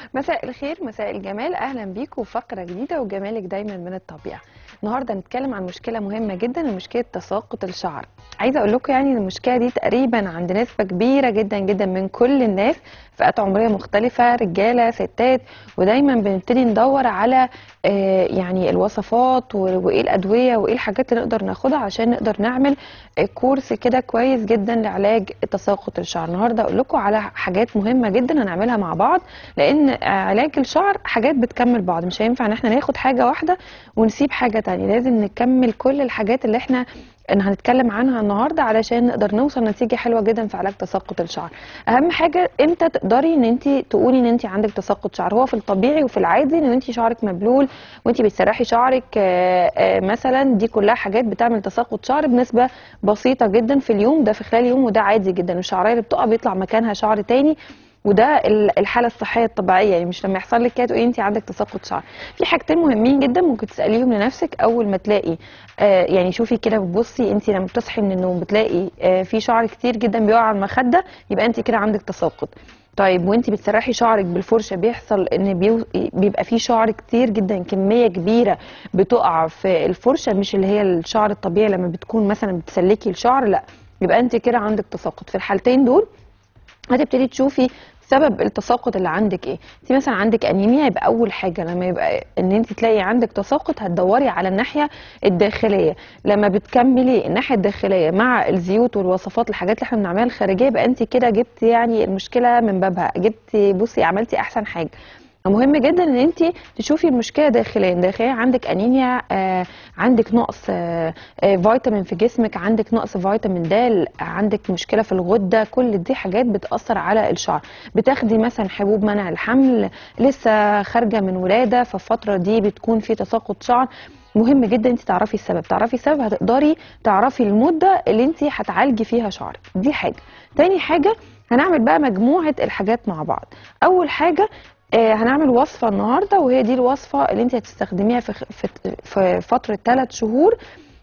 مساء الخير مساء الجمال اهلا بيكم في فقره جديده وجمالك دايما من الطبيعه النهارده هنتكلم عن مشكله مهمه جدا مشكله تساقط الشعر عايزه اقول لكم يعني المشكله دي تقريبا عند نسبه كبيره جدا جدا من كل الناس فئات عمريه مختلفه رجاله ستات ودايما بنبتدي ندور على آه، يعني الوصفات و- وايه الادويه وايه الحاجات اللي نقدر ناخدها عشان نقدر نعمل آه، كورس كده كويس جدا لعلاج تساقط الشعر النهارده اقول لكم على حاجات مهمه جدا هنعملها مع بعض لان علاج الشعر حاجات بتكمل بعض مش هينفع ان احنا ناخد حاجه واحده ونسيب حاجه تانية لازم نكمل كل الحاجات اللي احنا ان هنتكلم عنها النهارده علشان نقدر نوصل نتيجه حلوه جدا في علاج تساقط الشعر اهم حاجه امتى تقدري ان انت تقولي ان انت عندك تساقط شعر هو في الطبيعي وفي العادي ان انت شعرك مبلول وانت بتسرحي شعرك آه، آه، مثلا دي كلها حاجات بتعمل تساقط شعر بنسبه بسيطه جدا في اليوم ده في خلال يوم وده عادي جدا والشعريه اللي بتقع بيطلع مكانها شعر تاني وده ال- الحاله الصحيه الطبيعيه يعني مش لما يحصل لك كده تقولي انت عندك تساقط شعر في حاجتين مهمين جدا ممكن تساليهم لنفسك اول ما تلاقي آه يعني شوفي كده بتبصي انت لما بتصحي من النوم بتلاقي آه في شعر كتير جدا بيقع على المخده يبقى انت كده عندك تساقط طيب وانت بتسرحي شعرك بالفرشه بيحصل ان بيو... بيبقى في شعر كتير جدا كميه كبيره بتقع في الفرشه مش اللي هي الشعر الطبيعي لما بتكون مثلا بتسلكي الشعر لا يبقى انت كده عندك تساقط في الحالتين دول هتبتدي تشوفي سبب التساقط اللي عندك ايه انت مثلا عندك انيميا يبقى اول حاجه لما يبقى ان انت تلاقي عندك تساقط هتدوري على الناحيه الداخليه لما بتكملي الناحيه الداخليه مع الزيوت والوصفات الحاجات اللي احنا بنعملها الخارجيه يبقى انت كده جبتي يعني المشكله من بابها جبتي بصي عملتي احسن حاجه مهم جدا ان انت تشوفي المشكله داخليا داخليا عندك انيميا آه عندك نقص آه آه فيتامين في جسمك عندك نقص فيتامين د عندك مشكله في الغده كل دي حاجات بتاثر على الشعر بتاخدي مثلا حبوب منع الحمل لسه خارجه من ولاده فالفتره دي بتكون في تساقط شعر مهم جدا انت تعرفي السبب تعرفي السبب هتقدري تعرفي المده اللي انت هتعالجي فيها شعرك دي حاجه تاني حاجه هنعمل بقى مجموعه الحاجات مع بعض اول حاجه آه، هنعمل وصفه النهارده وهي دي الوصفه اللي انت هتستخدميها في في, في فتره 3 شهور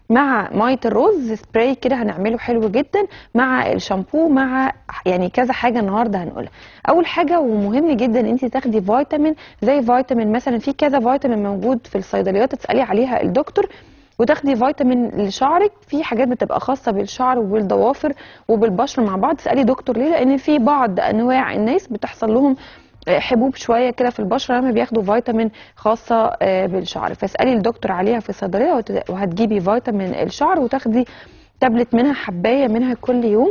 مع ميه الرز سبراي كده هنعمله حلو جدا مع الشامبو مع يعني كذا حاجه النهارده هنقولها اول حاجه ومهم جدا ان انت تاخدي فيتامين زي فيتامين مثلا في كذا فيتامين موجود في الصيدليات تسالي عليها الدكتور وتاخدي فيتامين لشعرك في حاجات بتبقى خاصه بالشعر وبالضوافر وبالبشره مع بعض تسالي دكتور ليه لان في بعض انواع الناس بتحصل لهم حبوب شويه كده في البشره لما بياخدوا فيتامين خاصه آه، بالشعر فاسالي الدكتور عليها في الصيدليه وهت- وهتجيبي فيتامين الشعر وتاخدي تابلت منها حبايه منها كل يوم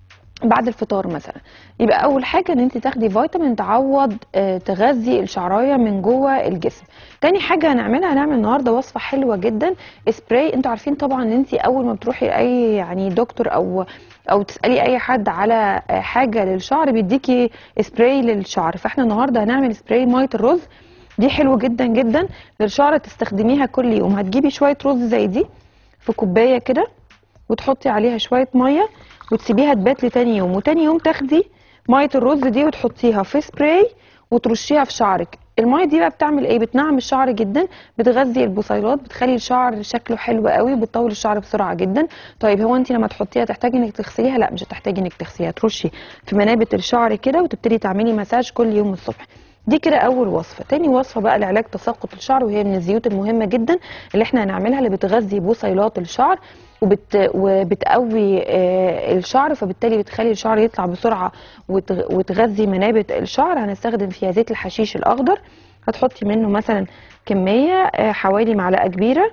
بعد الفطار مثلا يبقى اول حاجه ان انت تاخدي فيتامين تعوض آه، تغذي الشعرايه من جوه الجسم تاني حاجه هنعملها هنعمل النهارده وصفه حلوه جدا سبراي انتوا عارفين طبعا ان انت اول ما بتروحي لاي يعني دكتور او او تسالي اي حد على آه، حاجه للشعر بيديكي سبراي للشعر فاحنا النهارده هنعمل سبراي ميه الرز دي حلوه جدا جدا للشعر تستخدميها كل يوم هتجيبي شويه رز زي دي في كوبايه كده وتحطي عليها شويه ميه وتسيبيها تبات لتاني يوم وتاني يوم تاخدي ميه الرز دي وتحطيها في سبراي وترشيها في شعرك الميه دي بقى بتعمل ايه بتنعم الشعر جدا بتغذي البصيلات بتخلي الشعر شكله حلو قوي وبتطول الشعر بسرعه جدا طيب هو انت لما تحطيها تحتاجي انك تغسليها لا مش هتحتاجي انك تغسليها ترشي في منابت الشعر كده وتبتدي تعملي مساج كل يوم الصبح دي كده اول وصفه تاني وصفه بقى لعلاج تساقط الشعر وهي من الزيوت المهمه جدا اللي احنا هنعملها اللي بتغذي بصيلات الشعر وبت... وبتقوي آه، الشعر فبالتالي بتخلي الشعر يطلع بسرعه وتغ... وتغذي منابت الشعر هنستخدم فيها زيت الحشيش الاخضر هتحطي منه مثلا كميه آه، حوالي معلقه كبيره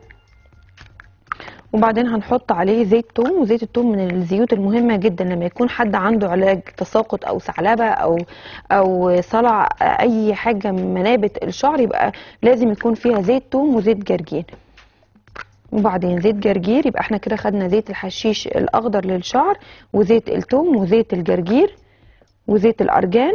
وبعدين هنحط عليه زيت توم وزيت التوم من الزيوت المهمه جدا لما يكون حد عنده علاج تساقط او ثعلبه او او صلع اي حاجه من منابت الشعر يبقى لازم يكون فيها زيت توم وزيت جرجير وبعدين زيت جرجير يبقى احنا كده خدنا زيت الحشيش الاخضر للشعر وزيت التوم وزيت الجرجير وزيت الارجان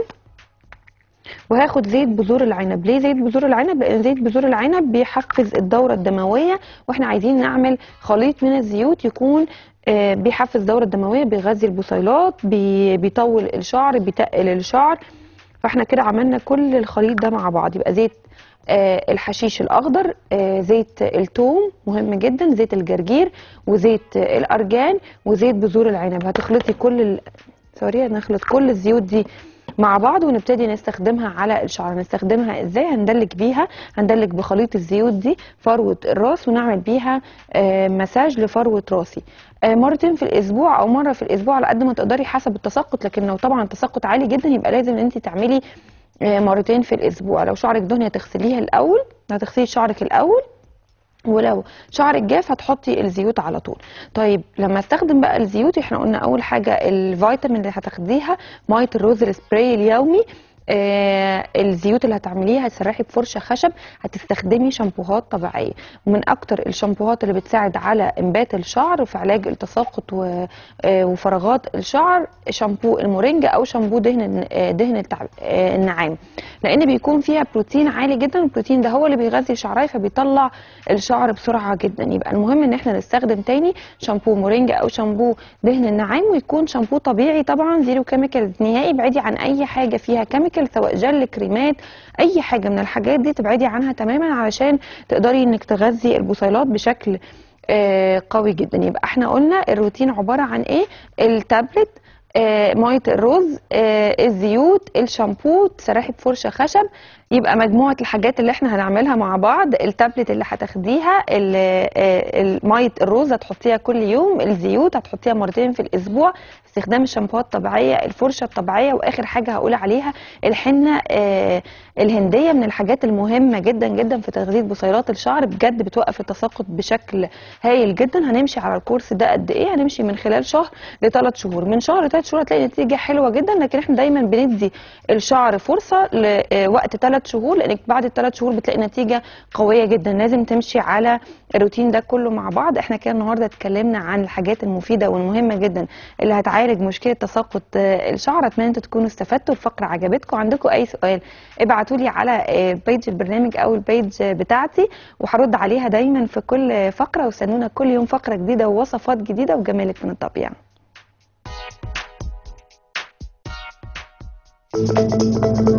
وهاخد زيت بذور العنب ليه زيت بذور العنب لان زيت بذور العنب بيحفز الدوره الدمويه واحنا عايزين نعمل خليط من الزيوت يكون آه، بيحفز الدوره الدمويه بيغذي البصيلات بي- بيطول الشعر بيتقل الشعر فاحنا كده عملنا كل الخليط ده مع بعض يبقى زيت آه، الحشيش الاخضر آه، زيت الثوم مهم جدا زيت الجرجير وزيت آه، الارجان وزيت بذور العنب هتخلطي كل ال... سوري هنخلط كل الزيوت دي مع بعض ونبتدي نستخدمها على الشعر نستخدمها ازاي هندلك بيها هندلك بخليط الزيوت دي فروه الراس ونعمل بيها آه، مساج لفروه راسي آه، مرتين في الاسبوع او مره في الاسبوع على قد ما تقدري حسب التساقط لكن لو طبعا التساقط عالي جدا يبقى لازم ان انت تعملي آه، مرتين في الاسبوع لو شعرك دهني هتغسليها الاول هتغسلي شعرك الاول ولو شعرك جاف هتحطي الزيوت على طول طيب لما استخدم بقى الزيوت احنا قلنا اول حاجه الفيتامين اللي هتاخديها ميه الرز السبراي اليومي آه الزيوت اللي هتعمليها هتسرحي بفرشه خشب هتستخدمي شامبوهات طبيعيه ومن اكتر الشامبوهات اللي بتساعد على انبات الشعر وفي علاج التساقط و- آه، وفراغات الشعر شامبو المورينجا او شامبو دهن الن- آه، دهن التع- آه، النعام لان بيكون فيها بروتين عالي جدا البروتين ده هو اللي بيغذي الشعرايه فبيطلع الشعر بسرعه جدا يبقى المهم ان احنا نستخدم تاني شامبو مورينجا او شامبو دهن النعام ويكون شامبو طبيعي طبعا زيرو كيميكال نهائي ابعدي عن اي حاجه فيها كيميكال سواء جل كريمات اي حاجه من الحاجات دي تبعدي عنها تماما علشان تقدري انك تغذي البصيلات بشكل آه، قوي جدا يبقى احنا قلنا الروتين عباره عن ايه التابلت آه، ميه الرز آه، الزيوت الشامبو تسرحي بفرشه خشب يبقى مجموعه الحاجات اللي احنا هنعملها مع بعض التابلت اللي هتاخديها ال- آه، ال- ميه الرز هتحطيها كل يوم الزيوت هتحطيها مرتين في الاسبوع استخدام الشامبوهات الطبيعيه الفرشه الطبيعيه واخر حاجه هقول عليها الحنه آه، الهنديه من الحاجات المهمه جدا جدا في تغذيه بصيلات الشعر بجد بتوقف التساقط بشكل هايل جدا هنمشي على الكورس ده قد ايه هنمشي من خلال شهر لثلاث شهور من شهر لثلاث شهور هتلاقي نتيجه حلوه جدا لكن احنا دايما بندي الشعر فرصه لوقت ثلاث شهور لانك بعد الثلاث شهور بتلاقي نتيجه قويه جدا لازم تمشي على الروتين ده كله مع بعض احنا كده النهارده اتكلمنا عن الحاجات المفيده والمهمه جدا اللي هتعالج مشكله تساقط آه، الشعر اتمنى انتوا تكونوا استفدتوا الفقره عجبتكم عندكم اي سؤال ابعتوا لي على آه، بيج البرنامج او البيج بتاعتي وهرد عليها دايما في كل فقره واستنونا كل يوم فقره جديده ووصفات جديده وجمالك من الطبيعه